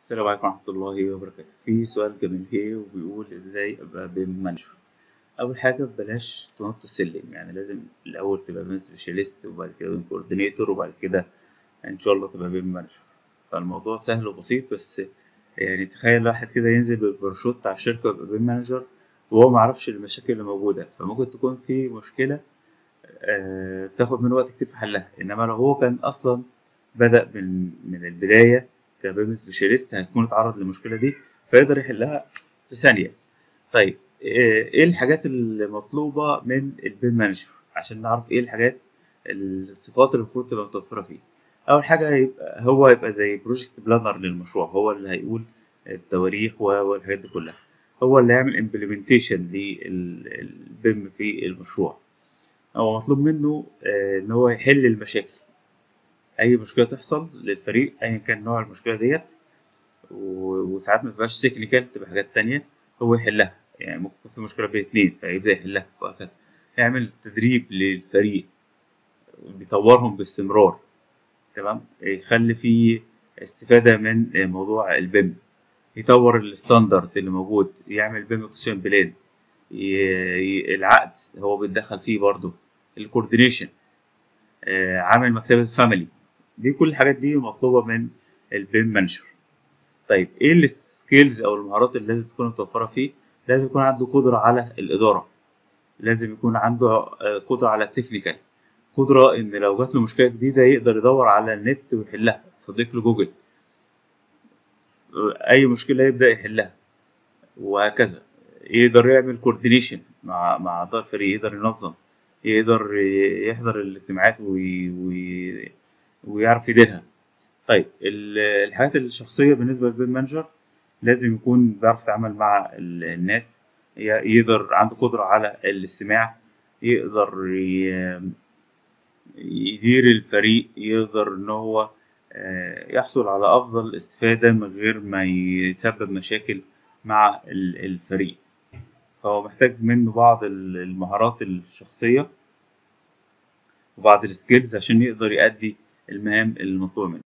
السلام عليكم ورحمة الله وبركاته في سؤال جميل هي وبيقول ازاي ابقى بيم مانجر اول حاجة بلاش تنط السلم يعني لازم الاول تبقى بيم سبيشاليست وبعد كده بيم كوردينيتور وبعد كده ان شاء الله تبقى بيم مانجر فالموضوع سهل وبسيط بس يعني تخيل واحد كده ينزل بالباراشوت على الشركة ويبقى بيم مانجر وهو معرفش المشاكل اللي موجودة فممكن تكون في مشكلة آه، تاخد منه وقت كتير في حلها انما لو هو كان اصلا بدأ من من البداية كبيم سبيشاليست هيكون اتعرض للمشكلة دي فيقدر يحلها في ثانية طيب ايه الحاجات المطلوبة من البيم مانجر عشان نعرف ايه الحاجات الصفات اللي المفروض تبقى متوفرة فيه اول حاجة يبقى هو يبقى زي بروجكت بلانر للمشروع هو اللي هيقول التواريخ والحاجات دي كلها هو اللي هيعمل امبلمنتيشن للبيم في المشروع هو مطلوب منه ان هو يحل المشاكل اي مشكله تحصل للفريق ايا كان نوع المشكله ديت وساعات ما تبقاش تكنيكال تبقى حاجات تانية هو يحلها يعني ممكن يكون في مشكله بين اتنين فيبدا يحلها وهكذا يعمل تدريب للفريق بيطورهم باستمرار تمام يخلي فيه استفاده من موضوع البيم يطور الستاندرد اللي موجود يعمل بيم اكسشن بلان العقد هو بيتدخل فيه برضه الكوردينيشن عامل مكتبه فاميلي دي كل الحاجات دي مطلوبه من البيم مانجر طيب ايه السكيلز او المهارات اللي لازم تكون متوفره فيه لازم يكون عنده قدره على الاداره لازم يكون عنده قدره على التكنيكال قدره ان لو جات له مشكله جديده يقدر يدور على النت ويحلها صديق له جوجل اي مشكله يبدا يحلها وهكذا يقدر يعمل كوردينيشن مع مع اعضاء الفريق يقدر ينظم يقدر يحضر الاجتماعات وي... وي... ويعرف يديرها طيب الحاجات الشخصيه بالنسبه للبيم مانجر لازم يكون بيعرف يتعامل مع الناس يقدر عنده قدره على الاستماع يقدر يدير الفريق يقدر ان هو يحصل على افضل استفاده من غير ما يسبب مشاكل مع الفريق فهو محتاج منه بعض المهارات الشخصيه وبعض السكيلز عشان يقدر يأدي المهام المطلوبه منه